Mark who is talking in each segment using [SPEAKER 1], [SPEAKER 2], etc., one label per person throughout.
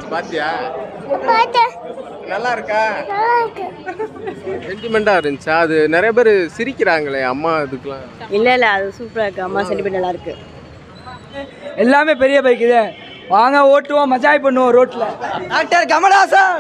[SPEAKER 1] இருந்துச்சு பாத்தியா
[SPEAKER 2] பார்த்தேன்
[SPEAKER 1] நல்லா இருக்கா
[SPEAKER 2] நல்லா இருக்கு
[SPEAKER 1] சென்டிமெண்டா இருந்துச்சா அது நிறைய பேர் சிரிக்கிறாங்களே அம்மா இதுக்கெல்லாம்
[SPEAKER 3] இல்லை இல்லை அது சூப்பராக இருக்குது அம்மா சென்டிமெண்ட் நல்லா இருக்கு
[SPEAKER 4] எல்லாமே பெரிய பைக் இது வாங்க ஓட்டுவோம் மஜாய் பண்ணுவோம் ரோட்ல டாக்டர் கமலஹாசன்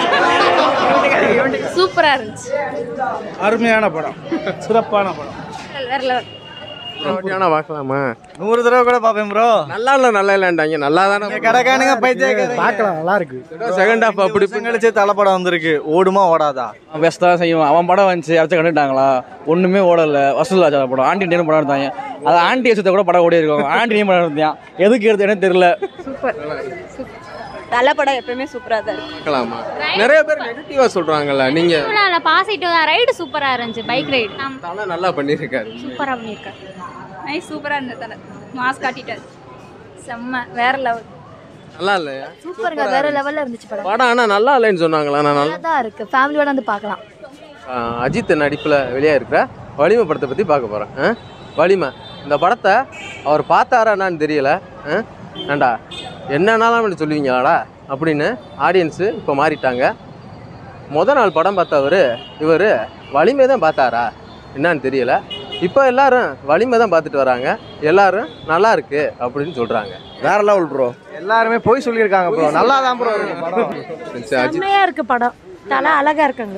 [SPEAKER 5] சூப்பராக இருந்துச்சு
[SPEAKER 6] அருமையான படம் சிறப்பான படம்
[SPEAKER 5] வேற லெவல்
[SPEAKER 1] வேணா பார்க்கலாமா
[SPEAKER 6] நூறு தடவை கூட பார்ப்பேன் ப்ரோ
[SPEAKER 1] நல்லா இல்ல நல்லா இல்லைன்றாங்க நல்லா தானே
[SPEAKER 6] கடைக்கானுங்க பைத்தியம்
[SPEAKER 7] பார்க்கலாம் நல்லா இருக்கு
[SPEAKER 1] செகண்ட் ஹாஃப் அப்படி
[SPEAKER 6] கழிச்சு தலைப்படம் வந்திருக்கு ஓடுமா ஓடாதா
[SPEAKER 8] பெஸ்ட்டாக தான் செய்வான் அவன் படம் வந்துச்சு அரைச்ச கண்டுட்டாங்களா ஒன்றுமே ஓடல வசூல் ராஜா படம் ஆண்டி நேரம் படம் எடுத்தாங்க அது ஆண்டி வச்சத கூட படம் ஓடி இருக்கும் ஆண்டி நேம் படம் எடுத்தான் எதுக்கு எடுத்தேன்னு தெரியல
[SPEAKER 5] சூப்பர்
[SPEAKER 3] நல்ல படம் எப்பயுமே சூப்பராக தான் இருக்கு
[SPEAKER 1] பார்க்கலாமா நிறைய பேர் நெகட்டிவா சொல்றாங்கல்ல நீங்க
[SPEAKER 5] இல்லை பாசிட்டிவ் தான் ரைடு சூப்பராக இருந்துச்சு பைக் ரைடு
[SPEAKER 1] தலை நல்லா பண்ணியிருக்காரு
[SPEAKER 5] சூப்பராக பண்ணியிருக்காரு நைஸ் சூப்பராக இருந்தது தலை மாஸ் காட்டிட்டாரு செம்ம வேற லெவல்
[SPEAKER 1] நல்லா இல்லையா
[SPEAKER 9] சூப்பருங்க வேற லெவல்ல இருந்துச்சு படம்
[SPEAKER 1] படம் ஆனா நல்லா இல்லைன்னு சொன்னாங்களா நான் நல்லா
[SPEAKER 9] தான் இருக்கு ஃபேமிலியோட வந்து பார்க்கலாம்
[SPEAKER 1] ஆஹ் அஜித் நடிப்பில் வெளியாக இருக்கிற வலிமை படத்தை பற்றி பார்க்க போகிறேன் வலிமை இந்த படத்தை அவர் பார்த்தாரான்னு தெரியல ஆ? ஏண்டா என்னன்னாலும் அப்படி சொல்லுவீங்களாடா அப்படின்னு ஆடியன்ஸு இப்போ மாறிட்டாங்க முத நாள் படம் பார்த்தவர் இவர் வலிமை தான் பார்த்தாரா என்னன்னு தெரியல இப்போ எல்லாரும் வலிமை தான் பார்த்துட்டு வராங்க எல்லாரும் நல்லா இருக்கு அப்படின்னு சொல்கிறாங்க
[SPEAKER 6] வேற லெவல் ப்ரோ எல்லாருமே போய் சொல்லியிருக்காங்க ப்ரோ நல்லா தான் ப்ரோ இருக்கு படம்
[SPEAKER 1] அஜித்
[SPEAKER 9] செம்மையா இருக்கு படம் தலை அழகா இருக்காங்க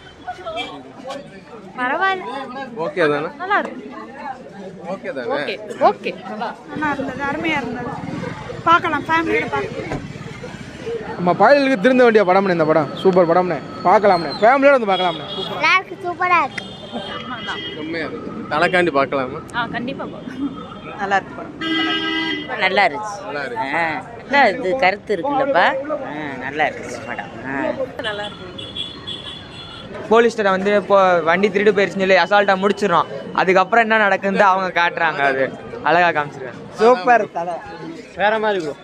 [SPEAKER 5] பரவாயில்ல
[SPEAKER 1] ஓகே தானே
[SPEAKER 5] நல்லா இருக்கு
[SPEAKER 1] ஓகே தானே
[SPEAKER 5] ஓகே ஓகே
[SPEAKER 10] நல்லா இருந்தது அருமையாக இருந்தது பார்க்கலாம் ஃபேமிலியோட பார்க்கலாம்
[SPEAKER 7] நம்ம பாயலுக்கு திருந்த வேண்டிய படம்னு இந்த படம் சூப்பர் படம்னு பார்க்கலாம்னு ஃபேமிலியோட வந்து பார்க்கலாம்னு
[SPEAKER 2] நல்லா இருக்கு சூப்பரா இருக்கு
[SPEAKER 1] செம்மையா இருக்கு தலைக்காண்டி பார்க்கலாமா
[SPEAKER 5] ஆ கண்டிப்பாக
[SPEAKER 3] நல்லா இருக்கு படம் நல்லா இருந்துச்சு
[SPEAKER 1] நல்லா இருக்கு
[SPEAKER 3] ஆ நல்லா இது கருத்து இருக்குல்லப்பா ஆ நல்லா இருந்துச்சு படம் ஆ
[SPEAKER 4] போலீஸ் ஸ்டேஷன் வந்து இப்போ வண்டி திருடு போயிருச்சுன்னு சொல்லி அசால்ட்டா முடிச்சிடறோம் அதுக்கப்புறம் என்ன நடக்குன்னு அவங்க காட்டுறாங்க அது அழகா காமிச்சிருக்காங்க சூப்பர் தலை
[SPEAKER 6] வேற மாதிரி ப்ரோ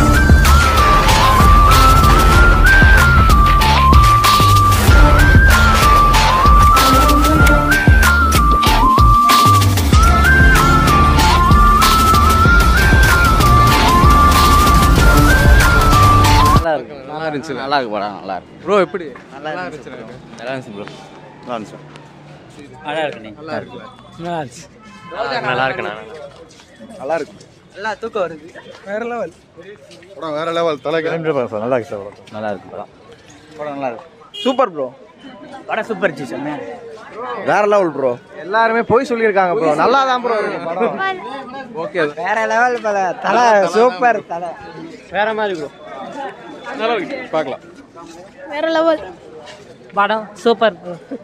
[SPEAKER 1] நல்லா இருந்துச்சு
[SPEAKER 8] நல்லா இருக்கு படம் நல்லா இருக்கு
[SPEAKER 1] ப்ரோ எப்படி நல்லா இருந்துச்சு
[SPEAKER 8] நல்லா இருந்துச்சு ப்ரோ
[SPEAKER 6] நல்லா இருந்துச்சு
[SPEAKER 8] நல்லா இருக்கு நீங்கள்
[SPEAKER 1] நல்லா இருக்குல்ல
[SPEAKER 8] நல்லா இருக்கு நான்
[SPEAKER 6] நல்லா இருக்கு
[SPEAKER 4] நல்லா தூக்கம் வருது வேற லெவல்
[SPEAKER 6] படம் வேற லெவல் தலை
[SPEAKER 8] நல்லா இருக்கு சார் நல்லா இருக்கு படம் படம் நல்லா இருக்கு
[SPEAKER 4] சூப்பர் ப்ரோ
[SPEAKER 8] படம் சூப்பர் ஜி செம்மையா
[SPEAKER 6] வேற லெவல் ப்ரோ எல்லாருமே போய் சொல்லியிருக்காங்க ப்ரோ நல்லா தான் ப்ரோ இருக்கு படம்
[SPEAKER 1] ஓகே
[SPEAKER 4] வேற லெவல் பல தலை சூப்பர் தலை
[SPEAKER 6] வேற மாதிரி ப்ரோ
[SPEAKER 1] நல்லா இருக்கு பார்க்கலாம்
[SPEAKER 9] வேற லெவல்
[SPEAKER 3] படம் சூப்பர்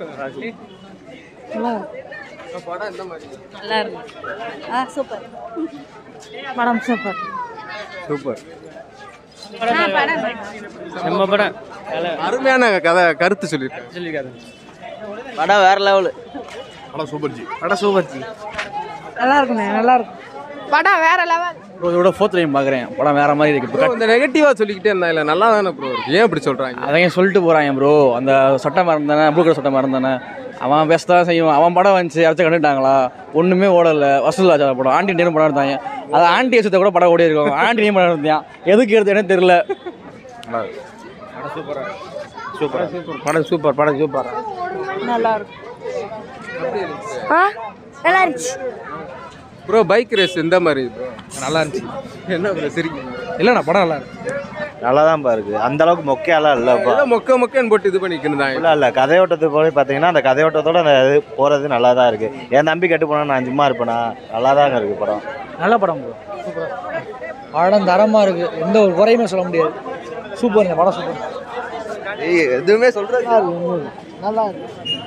[SPEAKER 1] படம் இந்த மாதிரி
[SPEAKER 3] நல்லா இருக்கு ஆ சூப்பர்
[SPEAKER 9] படம் சூப்பர்
[SPEAKER 6] சூப்பர்
[SPEAKER 8] நம்ம படம்
[SPEAKER 1] அருமையான கதை கருத்து சொல்லியிருக்காங்க
[SPEAKER 3] படம் வேற லெவல்
[SPEAKER 6] படம் சூப்பர் ஜி
[SPEAKER 4] படம் சூப்பர் ஜி
[SPEAKER 9] நல்லா இருக்குண்ணே நல்லா இருக்கும்
[SPEAKER 10] படம் வேற லெவல்
[SPEAKER 8] ப்ரோ இதோட ஃபோர்த் டைம் பார்க்குறேன் படம் வேற மாதிரி இருக்கு இப்போ
[SPEAKER 1] ப்ரோ இந்த நெகட்டிவா சொல்லிக்கிட்டே இருந்தா இல்ல நல்லா தானே ப்ரோ இருக்கு ஏன் இப்படி சொல்றாங்க
[SPEAKER 8] அதையும் சொல்லிட்டு போகிறாங்க ப்ரோ அந்த சட்டம் மறந்தானே ப்ளூ கலர் சட்டம் மறந்தானே அவன் பெஸ்ட் தான் செய்வான் அவன் படம் வந்துச்சு அரைச்ச கண்டுட்டாங்களா ஒன்றுமே ஓடல வசூல் ராஜா படம் ஆண்டி நேரம் படம் எடுத்தாங்க அது ஆண்டி வச்சத கூட படம் ஓடி இருக்கும் ஆண்டி நேம் படம் எடுத்தான் எதுக்கு எடுத்தேன்னு தெரியல
[SPEAKER 6] படம் சூப்பர் படம் சூப்பர்
[SPEAKER 9] நல்லா இருக்கும் ஆ நல்லா இருந்துச்சு
[SPEAKER 1] ப்ரோ பைக் ரேஸ் இந்த மாதிரி ப்ரோ
[SPEAKER 7] நல்லா இருந்துச்சு
[SPEAKER 1] என்ன ப்ரோ சிரிக்கீங்க
[SPEAKER 7] இல்லைண்ணா படம் நல்லா இருக்கு
[SPEAKER 6] நல்லா தான் இருக்கு அந்த அளவுக்கு மொக்கையெல்லாம் இல்லைப்பா
[SPEAKER 1] ஏதோ மொக்க மொக்கன்னு போட்டு இது பண்ணிக்கிட்டு
[SPEAKER 6] இல்லை இல்லை கதையோட்டத்தை போய் பார்த்தீங்கன்னா அந்த கதையோட்டத்தோட அந்த இது போகிறது நல்லா தான் இருக்குது என் தம்பி கட்டு போனா நான் சும்மா இருப்பேனா நல்லா தாங்க இருக்குது படம்
[SPEAKER 4] நல்ல படம் ப்ரோ படம் தரமா இருக்கு எந்த ஒரு குறையுமே சொல்ல முடியாது சூப்பர் இந்த படம் சூப்பர்
[SPEAKER 6] எதுவுமே சொல்கிறது
[SPEAKER 4] நல்லா இருக்கு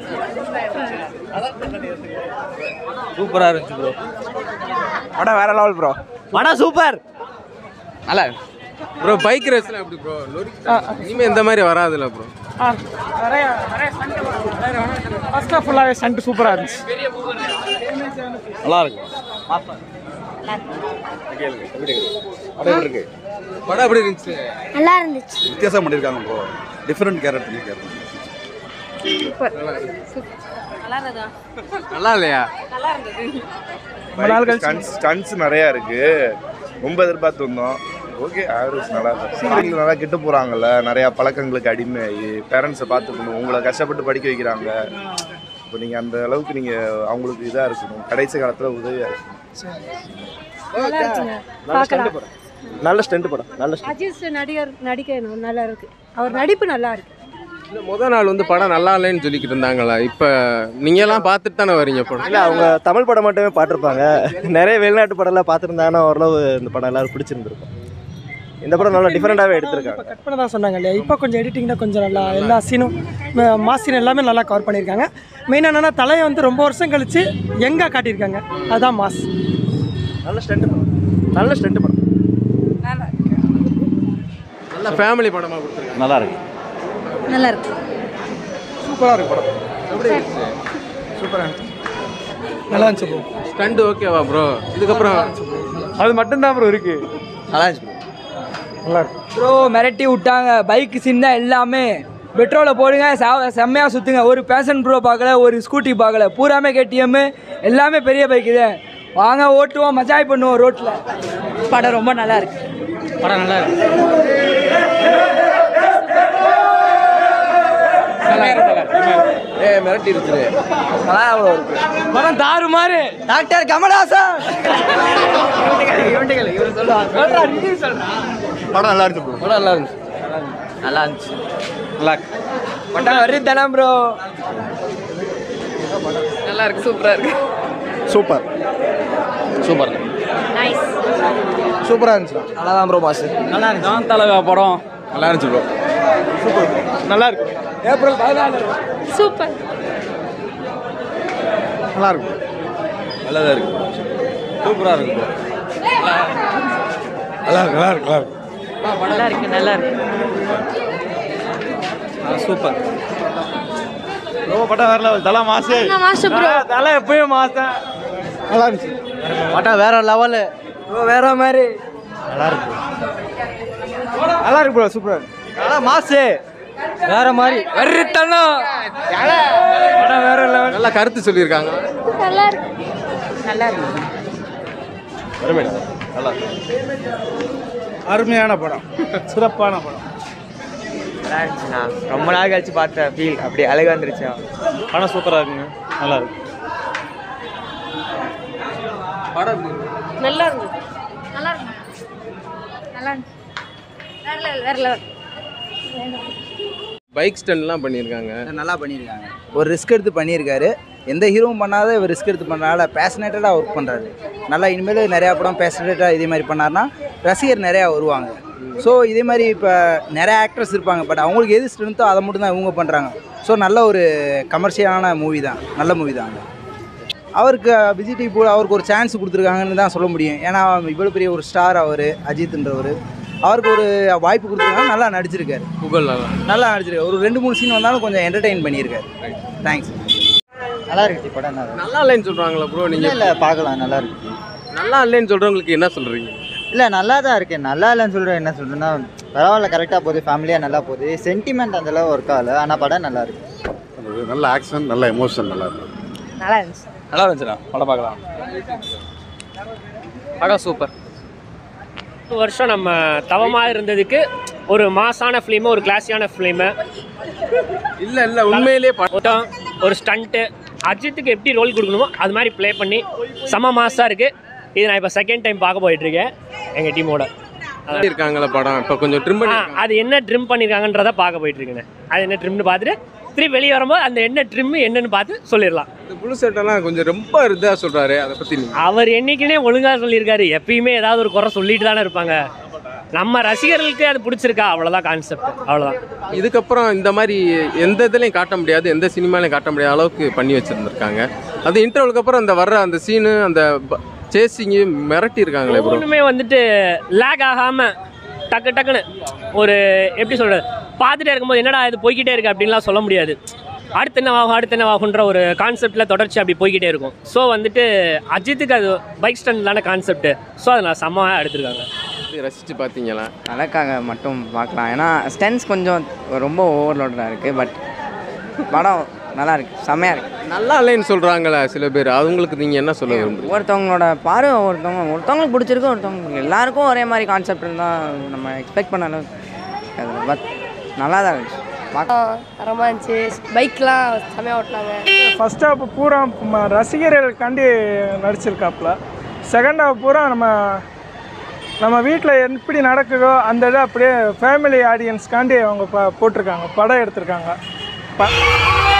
[SPEAKER 8] சூப்பராக இருந்துச்சு ப்ரோ
[SPEAKER 4] படம் வேற லெவல் ப்ரோ படம் சூப்பர்
[SPEAKER 8] நல்லா
[SPEAKER 1] ப்ரோ பைக் ரேஸ்லாம் எப்படி ப்ரோ இனிமே இந்த மாதிரி வராதுல்ல ப்ரோ
[SPEAKER 4] நிறைய நிறைய ஃபர்ஸ்ட் ஆஃப் ஃபுல்லாகவே சண்ட் சூப்பராக இருந்துச்சு
[SPEAKER 8] நல்லா இருக்கு
[SPEAKER 6] படம் இருக்கு
[SPEAKER 1] படம் எப்படி இருந்துச்சு
[SPEAKER 2] நல்லா இருந்துச்சு
[SPEAKER 6] வித்தியாசம் பண்ணியிருக்காங்க ப்ரோ டிஃப்ரெண்ட் கேரக்டர் பண்ணியிருக்காரு
[SPEAKER 5] நல்லா இருந்ததா
[SPEAKER 1] நல்லா இல்லையா
[SPEAKER 6] ஸ்டன்ஸ் நிறையா இருக்கு ரொம்ப எதிர்பார்த்து வந்தோம்
[SPEAKER 11] ஓகே ஆவரேஜ் நல்லா இருக்கும் சீரியல் நல்லா கெட்டு போகிறாங்கல்ல நிறையா பழக்கங்களுக்கு அடிமையாகி பேரண்ட்ஸை பார்த்துக்கணும் உங்களை கஷ்டப்பட்டு படிக்க வைக்கிறாங்க இப்போ நீங்கள் அந்த அளவுக்கு நீங்கள் அவங்களுக்கு இதாக இருக்கணும் கடைசி காலத்தில் உதவியாக இருக்கணும்
[SPEAKER 9] நல்லா இருக்குங்க
[SPEAKER 6] நல்ல
[SPEAKER 9] பார்க்கலாம்
[SPEAKER 6] ஸ்டண்ட் படம் நல்ல ஸ்டண்ட் படம் நல்ல ஸ்டண்ட்
[SPEAKER 9] அஜித் நடிகர் நடிக்கணும் நல்லா இருக்கு அவர் நடிப்பு நல்லா இருக்கு
[SPEAKER 1] இல்ல, முத நாள் வந்து படம் நல்லா இல்லைன்னு சொல்லிக்கிட்டு இருந்தாங்களா இப்போ நீங்கெல்லாம் பார்த்துட்டு தானே வரீங்க படம்
[SPEAKER 6] இல்லை அவங்க தமிழ் படம் மட்டுமே பார்த்துருப்பாங்க நிறைய வெளிநாட்டு படம்லாம் பார்த்துருந்தாங்கன்னா ஓரளவு இந்த படம் எல்லாரும் பிடிச்சிருந்துருக்கும் இந்த படம் நல்லா டிஃப்ரெண்ட்டாகவே எடுத்திருக்காங்க
[SPEAKER 12] கட் பண்ண தான் சொன்னாங்க இல்லையா இப்போ கொஞ்சம் எடிட்டிங்னா கொஞ்சம் நல்லா எல்லா சீனும் மாஸ் சீன் எல்லாமே நல்லா கவர் பண்ணியிருக்காங்க மெயினாக என்னன்னா தலையை வந்து ரொம்ப வருஷம் கழிச்சு எங்கே காட்டியிருக்காங்க அதுதான் மாஸ்
[SPEAKER 6] நல்ல ஸ்டண்ட் படம் நல்ல ஸ்டண்ட் படம்
[SPEAKER 1] நல்ல ஃபேமிலி படமாக கொடுத்துருக்காங்க
[SPEAKER 6] நல்லா இருக்கு
[SPEAKER 9] நல்லா இருக்கு
[SPEAKER 7] சூப்பராக இருக்கு படம்
[SPEAKER 1] எப்படி இருந்துச்சு
[SPEAKER 7] சூப்பராக இருந்துச்சு நல்லா இருந்துச்சு ப்ரோ
[SPEAKER 1] ஸ்டண்ட் ஓகேவா ப்ரோ இதுக்கப்புறம்
[SPEAKER 7] அது மட்டும்தான் ப்ரோ இருக்கு
[SPEAKER 6] நல்லா இருந்துச்சு
[SPEAKER 7] நல்லா இருக்கு
[SPEAKER 13] ப்ரோ மிரட்டி விட்டாங்க பைக் சின்ன எல்லாமே பெட்ரோலை போடுங்க செ- செம்மையா சுத்துங்க ஒரு பேஷன் ப்ரோ பார்க்கல ஒரு ஸ்கூட்டி பார்க்கல பூராமே கேடிஎம் எல்லாமே பெரிய பைக் இது வாங்க ஓட்டுவோம் மஜாய் பண்ணுவோம் ரோட்ல படம் ரொம்ப நல்லா இருக்கு
[SPEAKER 8] படம் நல்லா இருக்கு
[SPEAKER 1] ஏ மிரட்டி இருக்குது
[SPEAKER 13] நல்லா இருக்கு படம் தாறு மாதிரி டாக்டர் கமலஹாசன்
[SPEAKER 6] படம் நல்லா இருந்துச்சு ப்ரோ
[SPEAKER 1] படம் நல்லா இருந்துச்சு
[SPEAKER 13] நல்லா இருந்துச்சு
[SPEAKER 8] நல்லா இருக்கு
[SPEAKER 13] படம் வருத்தனம் ப்ரோ
[SPEAKER 5] நல்லா இருக்கு சூப்பரா இருக்கு
[SPEAKER 6] சூப்பர்
[SPEAKER 8] சூப்பர்
[SPEAKER 5] நைஸ்
[SPEAKER 7] சூப்பராக இருந்துச்சு
[SPEAKER 13] நல்லா தான் ப்ரோ பாஸ்
[SPEAKER 8] நல்லா இருக்கு நான் தலைவா படம் நல்லா இருந்துச்சு ப்ரோ
[SPEAKER 7] நல்லா இருக்கு
[SPEAKER 13] ஏப்ரல் பதினாலு
[SPEAKER 5] சூப்பர்
[SPEAKER 7] நல்லா இருக்கு
[SPEAKER 8] நல்லா தான் இருக்கு சூப்பராக இருக்கு
[SPEAKER 7] நல்லா இருக்கு நல்லா இருக்கு நல்லா இருக்கு
[SPEAKER 3] நல்லா இருக்கு நல்லா இருக்கு
[SPEAKER 8] சூப்பர்
[SPEAKER 6] ப்ரோ படம் வேற லெவல் தலை மாசு
[SPEAKER 9] மாஸ்டர் ப்ரோ
[SPEAKER 6] தலை எப்பயும் மாசம்
[SPEAKER 7] நல்லா இருந்துச்சு
[SPEAKER 6] படம் வேற லெவலு
[SPEAKER 13] ப்ரோ வேற மாதிரி
[SPEAKER 6] நல்லா இருக்கு
[SPEAKER 7] நல்லா இருக்கு ப்ரோ சூப்பராக இருக்கு
[SPEAKER 6] நல்லா மாசு வேற மாதிரி
[SPEAKER 13] வருத்தனம்
[SPEAKER 1] படம் வேற லெவல் நல்லா கருத்து சொல்லியிருக்காங்க
[SPEAKER 2] நல்லா இருக்கு
[SPEAKER 3] நல்லா இருக்கு
[SPEAKER 6] நல்லா
[SPEAKER 7] அருமையான படம் சிறப்பான படம்
[SPEAKER 4] நல்லா இருந்துச்சுண்ணா ரொம்ப நாள் கழிச்சு பார்த்த ஃபீல் அப்படி அழகா வந்துருச்சு
[SPEAKER 6] படம் சூப்பராக இருக்குங்க நல்லா இருக்கு
[SPEAKER 1] படம்
[SPEAKER 9] நல்லா இருந்தது
[SPEAKER 5] நல்லா இருக்கு நல்லா இருந்துச்சு வேற லெவல் வேற லெவல்
[SPEAKER 1] பைக் ஸ்டண்ட்லாம் பண்ணியிருக்காங்க
[SPEAKER 14] நல்லா பண்ணியிருக்காங்க ஒரு ரிஸ்க் எடுத்து பண்ணியிருக்காரு எந்த ஹீரோவும் பண்ணாத இவர் ரிஸ்க் எடுத்து பண்ணனால பேஷனேட்டடாக ஒர்க் பண்ணுறாரு நல்லா இனிமேல் நிறையா படம் பேஷனேட்டாக இதே மாதிரி பண்ணாருன்னா ரசிகர் நிறையா வருவாங்க ஸோ இதே மாதிரி இப்போ நிறைய ஆக்ட்ரஸ் இருப்பாங்க பட் அவங்களுக்கு எது ஸ்ட்ரென்த்தோ அதை மட்டும் தான் இவங்க பண்ணுறாங்க ஸோ நல்ல ஒரு கமர்ஷியலான மூவி தான் நல்ல மூவி தான் அவருக்கு விஜய் டிவி போல அவருக்கு ஒரு சான்ஸ் கொடுத்துருக்காங்கன்னு தான் சொல்ல முடியும் ஏன்னா இவ்வளோ பெரிய ஒரு ஸ்டார் அவர் அஜித்ன்றவர் அவருக்கு ஒரு வாய்ப்பு கொடுத்துருக்காங்க நல்லா நடிச்சிருக்காரு
[SPEAKER 1] புகழ் நல்லா
[SPEAKER 14] நல்லா நடிச்சிருக்காரு ஒரு ரெண்டு மூணு சீன் வந்தாலும் கொஞ்சம் என்டர்டெயின் பண்ணியிருக்காரு தேங்க்ஸ்
[SPEAKER 6] நல்லா இருக்கு படம் நல்லா
[SPEAKER 1] நல்லா இல்லைன்னு சொல்றாங்களா ப்ரோ நீங்க
[SPEAKER 6] இல்லை பார்க்கலாம் நல்லா இருக்கு
[SPEAKER 1] நல்லா இல்லைன்னு சொல்றவங்களுக்கு என்ன சொல்றீங்க
[SPEAKER 6] இல்லை நல்லா தான் இருக்கு நல்லா இல்லைன்னு சொல்கிறேன் என்ன சொல்கிறேன்னா பரவாயில்ல கரெக்டாக போகுது ஃபேமிலியாக நல்லா போகுது சென்டிமெண்ட் அந்தளவு ஒர்க் ஆகல ஆனால் படம் நல்லா இருக்கு
[SPEAKER 11] நல்ல ஆக்ஷன் நல்ல எமோஷன் நல்லா இருக்கும்
[SPEAKER 9] நல்லா இருந்துச்சு
[SPEAKER 8] நல்லா இருந்துச்சுண்ணா படம் பார்க்கலாம்
[SPEAKER 15] படம் சூப்பர் வருஷம் நம்ம தவமாக இருந்ததுக்கு ஒரு மாசான ஃபிலிமு ஒரு கிளாஸியான ஃபிலிமு
[SPEAKER 1] இல்ல இல்ல உண்மையிலேயே
[SPEAKER 15] படம் ஒரு ஸ்டண்ட்டு அஜித்துக்கு எப்படி ரோல் கொடுக்கணுமோ அது மாதிரி ப்ளே பண்ணி செம மாசாக இருக்குது இது நான் இப்போ செகண்ட் டைம் பார்க்க போயிட்டுருக்கேன் எங்கள் டீமோட
[SPEAKER 1] இருக்காங்களா படம் இப்போ கொஞ்சம் ட்ரிம்
[SPEAKER 15] ஆ, அது என்ன ட்ரிம் பண்ணியிருக்காங்கன்றத பார்க்க போயிட்டுருக்கேன் அது என்ன ட்ரிம்னு பார்த்துட்டு திரும்பி வெளியே வரும்போது அந்த என்ன ட்ரிம் என்னன்னு பார்த்து சொல்லிடலாம்
[SPEAKER 1] இந்த புழு சட்டெல்லாம் கொஞ்சம் ரொம்ப இதா சொல்றாரு அதை பத்தி நீங்க
[SPEAKER 15] அவர் என்னைக்குனே ஒழுங்காக சொல்லியிருக்காரு எப்பயுமே ஏதாவது ஒரு குறை சொல்லிட்டு தானே இருப்பாங்க நம்ம ரசிகர்களுக்கு அது பிடிச்சிருக்கா அவ்வளோதான் கான்செப்ட் அவ்வளோதான்
[SPEAKER 1] இதுக்கப்புறம் இந்த மாதிரி எந்த இதுலையும் காட்ட முடியாது எந்த சினிமாலையும் காட்ட முடியாத அளவுக்கு பண்ணி வச்சிருந்திருக்காங்க அது இன்டர்வலுக்கு அப்புறம் அந்த வர்ற அந்த சீனு அந்த சேசிங்கு மிரட்டி இருக்காங்களே ப்ரோ
[SPEAKER 15] ஒன்றுமே வந்துட்டு லேக் ஆகாமல் டக்கு டக்குன்னு ஒரு எப்படி சொல்கிறது பார்த்துட்டே இருக்கும்போது என்னடா இது போய்கிட்டே இருக்கு அப்படின்லாம் சொல்ல முடியாது அடுத்து என்ன ஆகும் அடுத்து என்ன ஆகுன்ற ஒரு கான்செப்டில் தொடர்ச்சி அப்படி போய்கிட்டே இருக்கும் ஸோ வந்துட்டு அஜித்துக்கு அது பைக் ஸ்டாண்ட் தானே கான்செப்ட் ஸோ அதை நான் செம்மையாக எடுத்திருக்காங்க
[SPEAKER 1] ரசிச்சு பார்த்தீங்களா
[SPEAKER 16] நடக்காக மட்டும் பார்க்கலாம் ஏன்னா ஸ்டென்ஸ் கொஞ்சம் ரொம்ப ஓவர்லோடாக இருக்குது பட் படம் நல்லா இருக்கு செம்மையாக இருக்கு
[SPEAKER 1] நல்லா இல்லைன்னு சொல்கிறாங்களே சில பேர் அவங்களுக்கு நீங்கள் என்ன சொல்ல விரும்புறீங்க
[SPEAKER 16] ஒருத்தவங்களோட பார்வை ஒருத்தவங்க ஒருத்தவங்களுக்கு பிடிச்சிருக்கு ஒருத்தவங்களுக்கு எல்லாருக்கும் ஒரே மாதிரி கான்செப்ட் இருந்தால் நம்ம எக்ஸ்பெக்ட் பண்ண அளவுக்கு அது பட் நல்லா தான் இருந்துச்சு
[SPEAKER 17] தரமாக இருந்துச்சு பைக்லாம் செமையாக ஓட்டினாங்க
[SPEAKER 18] ஃபர்ஸ்ட் ஹாஃப் பூரா ம- ரசிகர்களுக்காண்டி நடிச்சிருக்காப்புல செகண்ட் ஹாஃப் பூரா நம்ம நம்ம வீட்டில் எப்படி நடக்குதோ அந்த இதை அப்படியே ஃபேமிலி ஆடியன்ஸ்க்காண்டி அவங்க ப போட்டிருக்காங்க படம் எடுத்திருக்காங்க ப